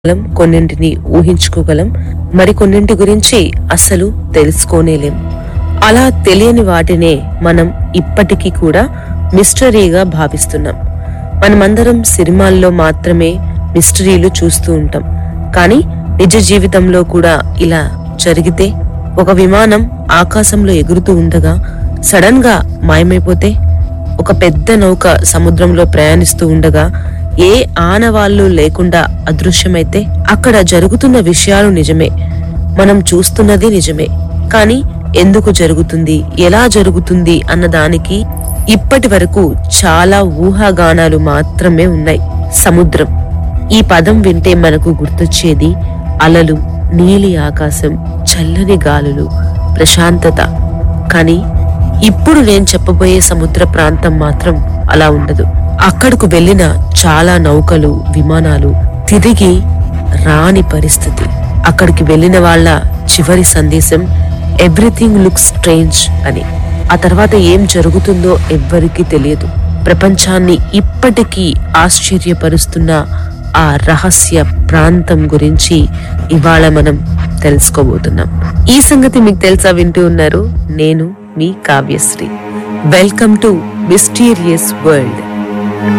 గలం కొన్నింటిని ఊహించుకోగలం మరికొన్నింటి గురించి అసలు తెలుసుకోనేలేం అలా తెలియని వాటినే మనం ఇప్పటికీ కూడా మిస్టరీగా భావిస్తున్నాం మనమందరం సినిమాల్లో మాత్రమే మిస్టరీలు చూస్తూ ఉంటాం కానీ నిజ జీవితంలో కూడా ఇలా జరిగితే ఒక విమానం ఆకాశంలో ఎగురుతూ ఉండగా సడన్ గా మాయమైపోతే ఒక పెద్ద నౌక సముద్రంలో ప్రయాణిస్తూ ఉండగా ఏ ఆనవాళ్లు లేకుండా అదృశ్యమైతే అక్కడ జరుగుతున్న విషయాలు నిజమే మనం చూస్తున్నది నిజమే కానీ ఎందుకు జరుగుతుంది ఎలా జరుగుతుంది అన్న దానికి ఇప్పటి వరకు చాలా ఊహాగానాలు మాత్రమే ఉన్నాయి సముద్రం ఈ పదం వింటే మనకు గుర్తొచ్చేది అలలు నీలి ఆకాశం చల్లని గాలులు ప్రశాంతత కానీ ఇప్పుడు నేను చెప్పబోయే సముద్ర ప్రాంతం మాత్రం అలా ఉండదు అక్కడకు వెళ్ళిన చాలా నౌకలు విమానాలు తిరిగి రాని పరిస్థితి అక్కడికి వెళ్ళిన వాళ్ళ చివరి సందేశం ఎవ్రీథింగ్ లుక్స్ స్ట్రేంజ్ అని ఆ తర్వాత ఏం జరుగుతుందో ఎవ్వరికీ తెలియదు ప్రపంచాన్ని ఇప్పటికీ ఆశ్చర్యపరుస్తున్న ఆ రహస్య ప్రాంతం గురించి ఇవాళ మనం తెలుసుకోబోతున్నాం ఈ సంగతి మీకు తెలుసా వింటూ ఉన్నారు నేను మీ Kavyasri welcome to mysterious world